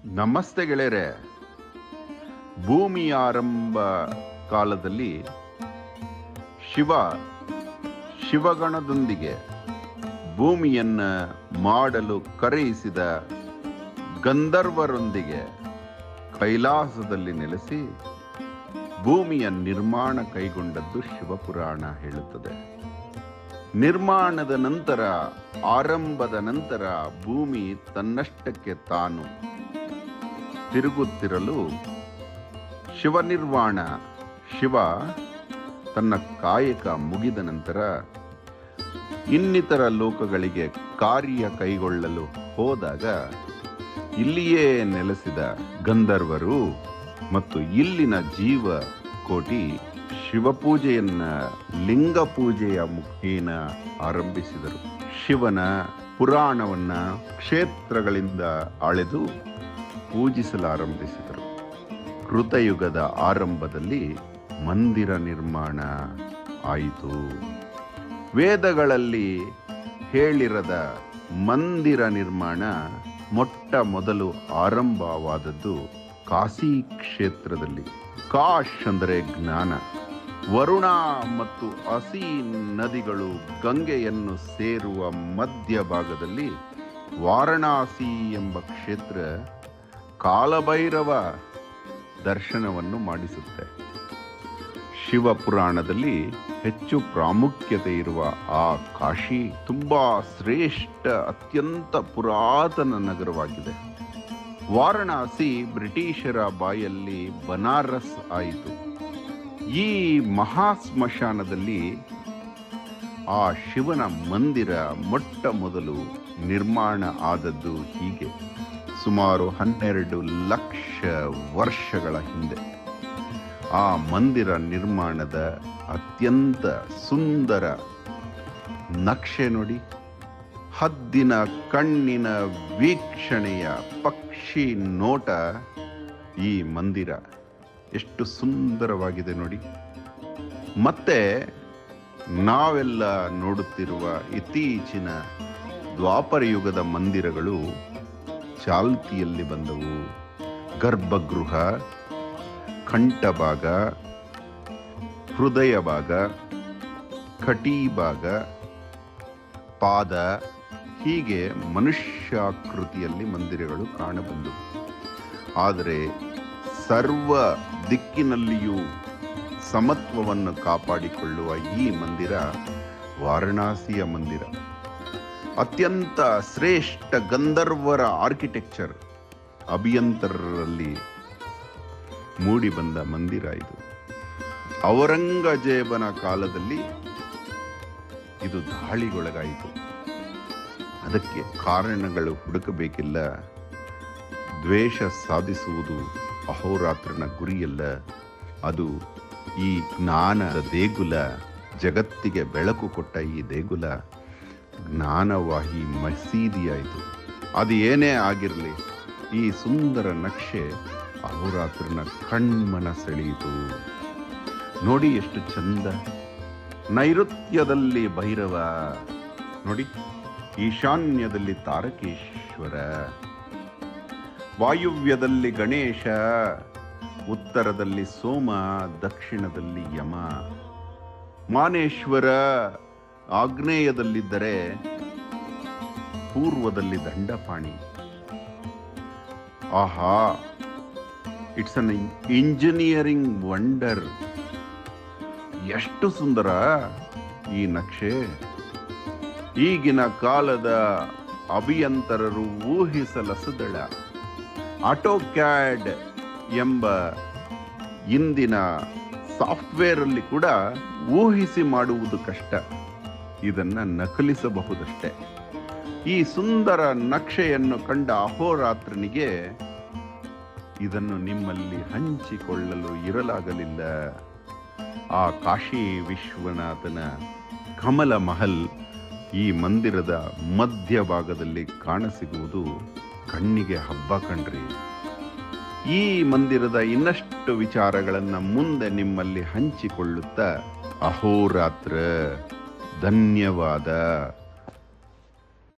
ನಮಸ್ತೆ ಗೆಳೆಯರೆ ಭೂಮಿಯ ಆರಂಭ ಕಾಲದಲ್ಲಿ ಶಿವ ಶಿವಗಣದೊಂದಿಗೆ ಭೂಮಿಯನ್ನ ಮಾಡಲು ಕರೆಯಿಸಿದ ಗಂಧರ್ವರೊಂದಿಗೆ ಕೈಲಾಸದಲ್ಲಿ ನೆಲೆಸಿ ಭೂಮಿಯ ನಿರ್ಮಾಣ ಕೈಗೊಂಡದ್ದು ಶಿವಪುರಾಣ ಹೇಳುತ್ತದೆ ನಿರ್ಮಾಣದ ನಂತರ ಆರಂಭದ ನಂತರ ಭೂಮಿ ತನ್ನಷ್ಟಕ್ಕೆ ತಾನು ತಿರುಗುತ್ತಿರಲು ಶಿವನಿರ್ವಾಣ ಶಿವ ತನ್ನ ಕಾಯಕ ಮುಗಿದ ನಂತರ ಇನ್ನಿತರ ಲೋಕಗಳಿಗೆ ಕಾರ್ಯ ಕೈಗೊಳ್ಳಲು ಹೋದಾಗ ಇಲ್ಲಿಯೇ ನೆಲೆಸಿದ ಗಂಧರ್ವರು ಮತ್ತು ಇಲ್ಲಿನ ಜೀವ ಕೋಟಿ ಶಿವಪೂಜೆಯನ್ನ ಲಿಂಗ ಪೂಜೆಯ ಮುಖೇನ ಆರಂಭಿಸಿದರು ಶಿವನ ಪುರಾಣವನ್ನ ಕ್ಷೇತ್ರಗಳಿಂದ ಅಳೆದು ಪೂಜಿಸಲಾರಂಭಿಸಿದರು ಕೃತಯುಗದ ಆರಂಭದಲ್ಲಿ ಮಂದಿರ ನಿರ್ಮಾಣ ಆಯಿತು ವೇದಗಳಲ್ಲಿ ಹೇಳಿರದ ಮಂದಿರ ನಿರ್ಮಾಣ ಮೊಟ್ಟ ಮೊದಲು ಆರಂಭವಾದದ್ದು ಕಾಶಿ ಕ್ಷೇತ್ರದಲ್ಲಿ ಕಾಶ್ ಅಂದರೆ ಜ್ಞಾನ ವರುಣ ಮತ್ತು ಅಸಿ ನದಿಗಳು ಗಂಗೆಯನ್ನು ಸೇರುವ ಮಧ್ಯಭಾಗದಲ್ಲಿ ವಾರಣಾಸಿ ಎಂಬ ಕ್ಷೇತ್ರ ಕಾಲಭೈರವ ದರ್ಶನವನ್ನು ಮಾಡಿಸುತ್ತೆ ಶಿವಪುರಾಣದಲ್ಲಿ ಹೆಚ್ಚು ಪ್ರಾಮುಖ್ಯತೆ ಇರುವ ಆ ಕಾಶಿ ತುಂಬಾ ಶ್ರೇಷ್ಠ ಅತ್ಯಂತ ಪುರಾತನ ನಗರವಾಗಿದೆ ವಾರಣಾಸಿ ಬ್ರಿಟಿಷರ ಬಾಯಲ್ಲಿ ಬನಾರಸ್ ಆಯಿತು ಈ ಮಹಾ ಸ್ಮಶಾನದಲ್ಲಿ ಆ ಶಿವನ ಮಂದಿರ ಮೊಟ್ಟ ಮೊದಲು ನಿರ್ಮಾಣ ಆದದ್ದು ಹೀಗೆ ಸುಮಾರು ಹನ್ನೆರಡು ಲಕ್ಷ ವರ್ಷಗಳ ಹಿಂದೆ ಆ ಮಂದಿರ ನಿರ್ಮಾಣದ ಅತ್ಯಂತ ಸುಂದರ ನಕ್ಷೆ ನೋಡಿ ಹದ್ದಿನ ಕಣ್ಣಿನ ವೀಕ್ಷಣೆಯ ಪಕ್ಷಿ ನೋಟ ಈ ಮಂದಿರ ಎಷ್ಟು ಸುಂದರವಾಗಿದೆ ನೋಡಿ ಮತ್ತೆ ನಾವೆಲ್ಲ ನೋಡುತ್ತಿರುವ ಇತ್ತೀಚಿನ ದ್ವಾಪರ ಯುಗದ ಮಂದಿರಗಳು ಚಾಲ್ತಿಯಲ್ಲಿ ಬಂದವು ಗರ್ಭಗೃಹ ಕಂಠಭಾಗ ಹೃದಯ ಭಾಗ ಕಟಿ ಭಾಗ ಪಾದ ಹೀಗೆ ಮನುಷ್ಯಾಕೃತಿಯಲ್ಲಿ ಮಂದಿರಗಳು ಕಾಣಬಂದವು ಆದರೆ ಸರ್ವ ದಿಕ್ಕಿನಲ್ಲಿಯೂ ಸಮತ್ವವನ್ನು ಕಾಪಾಡಿಕೊಳ್ಳುವ ಈ ಮಂದಿರ ವಾರಣಾಸಿಯ ಮಂದಿರ ಅತ್ಯಂತ ಶ್ರೇಷ್ಠ ಗಂಧರ್ವರ ಆರ್ಕಿಟೆಕ್ಚರ್ ಅಭಿಯಂತರರಲ್ಲಿ ಮೂಡಿ ಬಂದ ಮಂದಿರ ಇದು ಔರಂಗಜೇಬನ ಕಾಲದಲ್ಲಿ ಇದು ದಾಳಿಗೊಳಗಾಯಿತು ಅದಕ್ಕೆ ಕಾರಣಗಳು ಹುಡುಕಬೇಕಿಲ್ಲ ದ್ವೇಷ ಸಾಧಿಸುವುದು ಅಹೋರಾತ್ರನ ಗುರಿಯಲ್ಲ ಅದು ಈ ಜ್ಞಾನದ ದೇಗುಲ ಜಗತ್ತಿಗೆ ಬೆಳಕು ಕೊಟ್ಟ ಈ ದೇಗುಲ ಜ್ಞಾನವಾಹಿ ಮಸೀದಿಯಾಯಿತು ಅದು ಏನೇ ಆಗಿರಲಿ ಈ ಸುಂದರ ನಕ್ಷೆ ಅಹೋರಾತ್ರನ ಕಣ್ಮನ ಸೆಳೆಯಿತು ನೋಡಿ ಎಷ್ಟು ಚಂದ ನೈಋತ್ಯದಲ್ಲಿ ಭೈರವ ನೋಡಿ ಈಶಾನ್ಯದಲ್ಲಿ ತಾರಕೇಶ್ವರ ವಾಯುವ್ಯದಲ್ಲಿ ಗಣೇಶ ಉತ್ತರದಲ್ಲಿ ಸೋಮ ದಕ್ಷಿಣದಲ್ಲಿ ಯಮ ಮಾನೇಶ್ವರ ಆಗ್ನೇಯದಲ್ಲಿದ್ದರೆ ಪೂರ್ವದಲ್ಲಿ ದಂಡಪಾಣಿ ಆಹಾ ಇಟ್ಸ್ ಅನ್ ಇಂಜಿನಿಯರಿಂಗ್ ವಂಡರ್ ಎಷ್ಟು ಸುಂದರ ಈ ನಕ್ಷೆ ಈಗಿನ ಕಾಲದ ಅಭಿಯಂತರರು ಊಹಿಸಲಸದಳ ಆಟೋಕ್ಯಾಡ್ ಎಂಬ ಇಂದಿನ ಸಾಫ್ಟ್ವೇರ್ ಅಲ್ಲಿ ಕೂಡ ಊಹಿಸಿ ಮಾಡುವುದು ಕಷ್ಟ ಇದನ್ನ ನಕಲಿಸಬಹುದಷ್ಟೇ ಈ ಸುಂದರ ನಕ್ಷೆಯನ್ನು ಕಂಡ ಅಹೋರಾತ್ರನಿಗೆ ಇದನ್ನು ನಿಮ್ಮಲ್ಲಿ ಹಂಚಿಕೊಳ್ಳಲು ಇರಲಾಗಲಿಲ್ಲ ಆ ಕಾಶಿ ವಿಶ್ವನಾಥನ ಕಮಲ ಮಹಲ್ ಈ ಮಂದಿರದ ಮಧ್ಯಭಾಗದಲ್ಲಿ ಕಾಣಸಿಗುವುದು ಕಣ್ಣಿಗೆ ಹಬ್ಬ ಕಣ್ರಿ ಈ ಮಂದಿರದ ಇನ್ನಷ್ಟು ವಿಚಾರಗಳನ್ನ ಮುಂದೆ ನಿಮ್ಮಲ್ಲಿ ಹಂಚಿಕೊಳ್ಳುತ್ತಾ ಅಹೋರಾತ್ರ ಧನ್ಯವಾದ